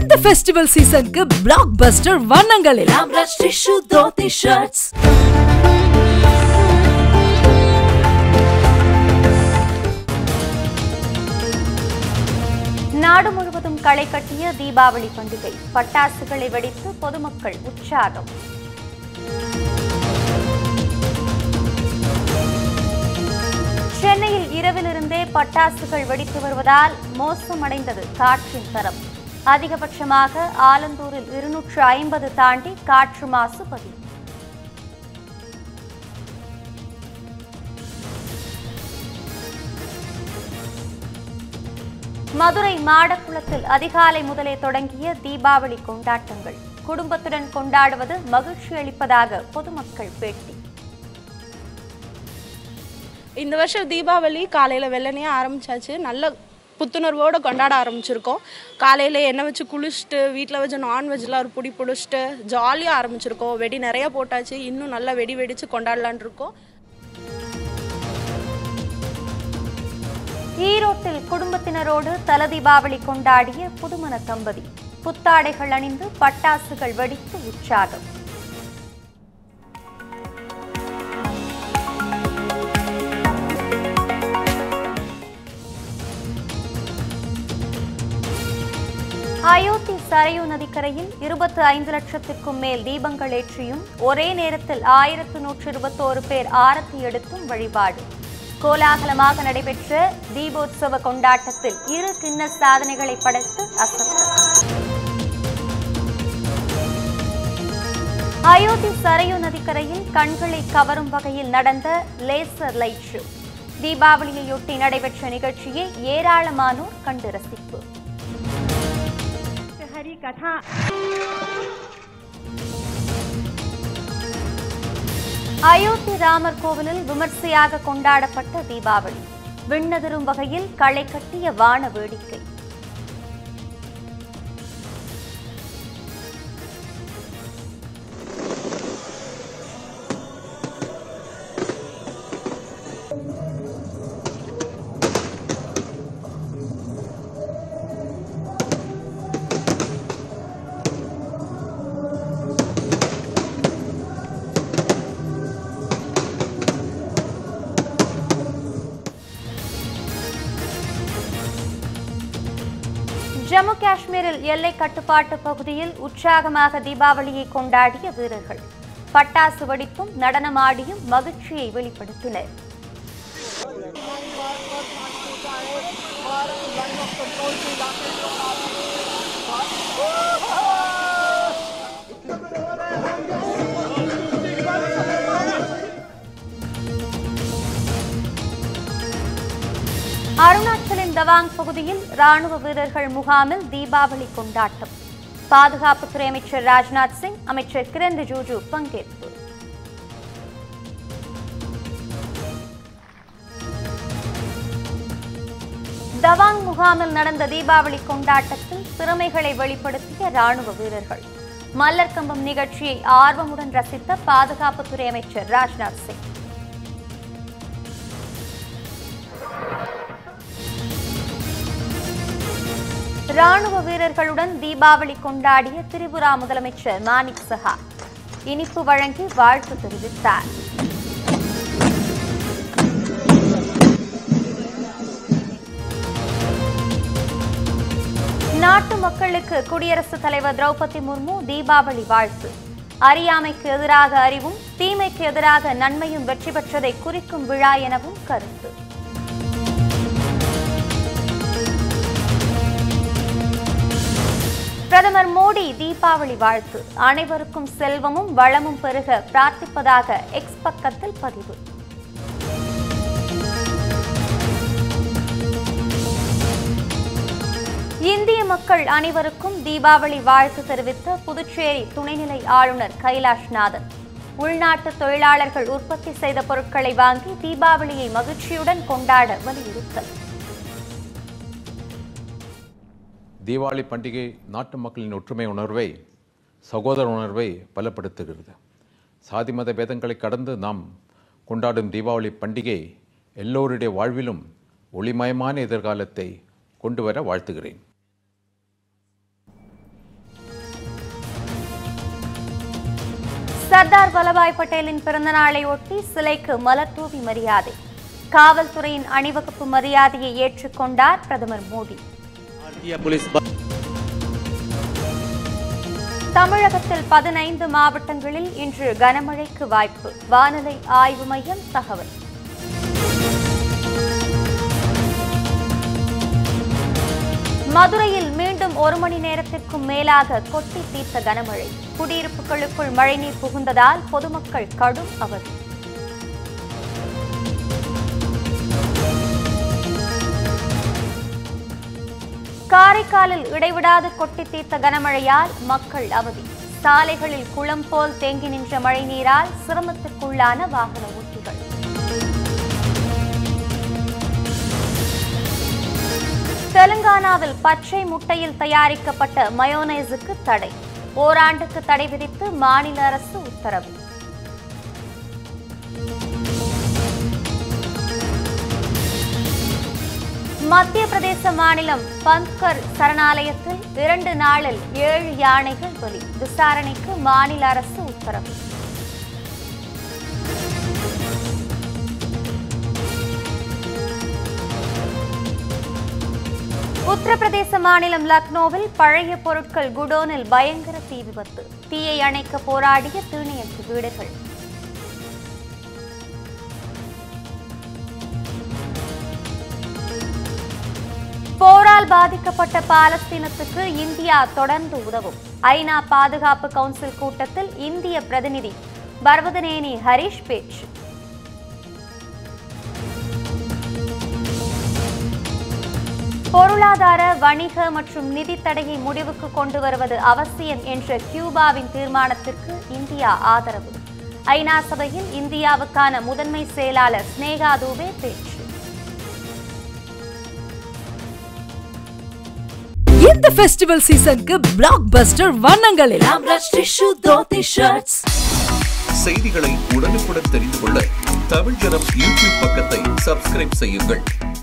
இந்த ஃபெஸ்டிவல் சீசனுக்கு பிளாக் பஸ்டர் வண்ணங்களில் ஆம்ராஜ் டிஷ்யூ தோத்தி ஷர்ட்ஸ் நாடு முழுவதும் களை கட்டிய தீபாவளி பண்டிகை பட்டாசுகளை வெடித்து பொதுமக்கள் உற்சாகம் சென்னையில் இரவிலிருந்தே பட்டாசுகள் வெடித்து வருவதால் மோசமடைந்தது காற்றின் தரம் அதிகபட்சமாக ஆலந்தூரில் இருநூற்று ஐம்பது தாண்டி காற்று மாசு பதிவு மதுரை மாடக்குளத்தில் அதிகாலை முதலே தொடங்கிய தீபாவளி கொண்டாட்டங்கள் குடும்பத்துடன் கொண்டாடுவது மகிழ்ச்சி அளிப்பதாக பொதுமக்கள் பேட்டி இந்த வருஷம் தீபாவளி காலையில் வெள்ளனையே ஆரம்பிச்சாச்சு நல்ல புத்துணர்வோடு கொண்டாட ஆரம்பிச்சிருக்கோம் காலையில் எண்ணெய் வச்சு குளிச்சுட்டு வீட்டில் வச்சு நான்வெஜ்லாம் ஒரு புடி பிடிச்சிட்டு ஜாலியாக ஆரம்பிச்சிருக்கோம் வெடி நிறைய போட்டாச்சு இன்னும் நல்லா வெடி வெடித்து கொண்டாடலான் இருக்கோம் ஈரோட்டில் குடும்பத்தினரோடு தல தீபாவளி கொண்டாடிய புதுமண தம்பதி புத்தாடைகள் அணிந்து பட்டாசுகள் வெடித்து உற்சாகம் அயோத்தி சரையு நதிக்கரையில் இருபத்தி ஐந்து லட்சத்திற்கும் மேல் தீபங்கள் ஏற்றியும் ஒரே நேரத்தில் ஆயிரத்து நூற்று இருபத்தோரு பேர் ஆரத்தி எடுத்தும் வழிபாடு கோலாகலமாக நடைபெற்ற தீபோத்சவ கொண்டாட்டத்தில் இரு கிண்ண சாதனைகளை படைத்து அசத்தல் அயோத்தி சரையு நதிக்கரையில் கண்களை கவரும் வகையில் நடந்த லேசர் லைட் ஷோ தீபாவளியையொட்டி நடைபெற்ற நிகழ்ச்சியை ஏராளமானோர் கண்டு ரசிப்பு அயோத்தி ராமர் கோவிலில் விமர்சையாக கொண்டாடப்பட்ட தீபாவளி விண்ணதிரும் வகையில் களை கட்டிய வான வேடிக்கை ஜம்மு காஷ்மீரில் எல்லை கட்டுப்பாட்டு பகுதியில் உற்சாகமாக தீபாவளியை கொண்டாடிய வீரர்கள் பட்டாசு வெடிப்பும் நடனமாடியும் மகிழ்ச்சியை வெளிப்படுத்தினர் அருணாச்சலின் தவாங் பகுதியில் ராணுவ வீரர்கள் முகாமில் தீபாவளி கொண்டாட்டம் பாதுகாப்புத்துறை அமைச்சர் ராஜ்நாத் சிங் அமைச்சர் கிரண் ரிஜிஜு பங்கேற்பு தவாங் முகாமில் நடந்த தீபாவளி கொண்டாட்டத்தில் திறமைகளை வெளிப்படுத்திய ராணுவ வீரர்கள் மல்லர் கம்பம் நிகழ்ச்சியை ஆர்வமுடன் ரசித்த பாதுகாப்புத்துறை அமைச்சர் ராஜ்நாத் சிங் ராணுவ வீரர்களுடன் தீபாவளி கொண்டாடிய திரிபுரா முதலமைச்சர் மாணிக் சஹா இனிப்பு வழங்கி வாழ்த்து தெரிவித்தார் நாட்டு மக்களுக்கு குடியரசுத் தலைவர் திரௌபதி முர்மு தீபாவளி வாழ்த்து அறியாமைக்கு எதிராக அறிவும் தீமைக்கு எதிராக நன்மையும் வெற்றி பெற்றதை குறிக்கும் விழா எனவும் கருத்து பிரதமர் மோடி தீபாவளி வாழ்த்து அனைவருக்கும் செல்வமும் வளமும் பெருக பிரார்த்திப்பதாக எக்ஸ் பக்கத்தில் பதிவு இந்திய மக்கள் அனைவருக்கும் தீபாவளி வாழ்த்து தெரிவித்த புதுச்சேரி துணைநிலை ஆளுநர் கைலாஷ்நாதன் உள்நாட்டு தொழிலாளர்கள் உற்பத்தி செய்த பொருட்களை வாங்கி தீபாவளியை மகிழ்ச்சியுடன் கொண்டாட வலியுறுத்தல் தீபாவளி பண்டிகை நாட்டு மக்களின் ஒற்றுமை உணர்வை சகோதர உணர்வை பலப்படுத்துகிறது சாதி மத பேதங்களை கடந்து நாம் கொண்டாடும் தீபாவளி பண்டிகை எல்லோருடைய வாழ்விலும் ஒளிமயமான எதிர்காலத்தை கொண்டு வர வாழ்த்துகிறேன் சர்தார் வல்லபாய் பட்டேலின் பிறந்தநாளை ஒட்டி சிலைக்கு மலர் தூவி மரியாதை காவல்துறையின் அணிவகுப்பு மரியாதையை ஏற்றுக்கொண்டார் பிரதமர் மோடி भारतीय पुलिस बल தமிழகத்தில் பதினைந்து மாவட்டங்களில் இன்று கனமழைக்கு வாய்ப்பு வானிலை ஆய்வு மையம் தகவல் மதுரையில் மீண்டும் ஒரு மணி நேரத்திற்கும் மேலாக கொட்டி தீர்த்த கனமழை குடியிருப்புகளுக்குள் மழைநீர் புகுந்ததால் பொதுமக்கள் கடும் அவதி காரைக்காலில் இடைவிடாது கொட்டி தீர்த்த கனமழையால் மக்கள் அவதி சாலைகளில் குளம் போல் தேங்கி நின்ற மழைநீரால் சிரமத்திற்குள்ளான வாகன ஓட்டிகள் தெலுங்கானாவில் பச்சை முட்டையில் தயாரிக்கப்பட்ட மயோனைஸுக்கு தடை ஓராண்டுக்கு தடை விதித்து மாநில அரசு உத்தரவு மத்திய பிரதேச மாநிலம் பந்த்கர் சரணாலயத்தில் இரண்டு நாளில் ஏழு யானைகள் பலி விசாரணைக்கு மாநில அரசு உத்தரவு உத்தரப்பிரதேச மாநிலம் லக்னோவில் பழைய பொருட்கள் குடோனில் பயங்கர தீ விபத்து தீயை அணைக்க போராடிய தீணையற்ற வீடுகள் போரால் பாதிக்கப்பட்ட பாலஸ்தீனத்துக்கு இந்தியா தொடர்ந்து உதவும் ஐநா பாதுகாப்பு கவுன்சில் கூட்டத்தில் இந்திய பிரதிநிதி பர்வதனேனி ஹரிஷ் பேச்சு பொருளாதார வணிக மற்றும் நிதி தடையை முடிவுக்கு கொண்டு வருவது அவசியம் என்ற கியூபாவின் தீர்மானத்திற்கு இந்தியா ஆதரவு ஐநா சபையில் இந்தியாவுக்கான முதன்மை செயலாளர் ஸ்னேகா தூபே பேச்சு இந்த ஃபெஸ்டிவல் சீசனுக்கு பிளாக் பஸ்டர் வண்ணங்களில் ஆம்ரஷ் டிஷ்யூ தோத்தி ஷர்ட்ஸ் செய்திகளை உடனுக்குடன் தெரிந்து கொள்ள தமிழ் ஜனம் யூடியூப் பக்கத்தை சப்ஸ்கிரைப் செய்யுங்கள்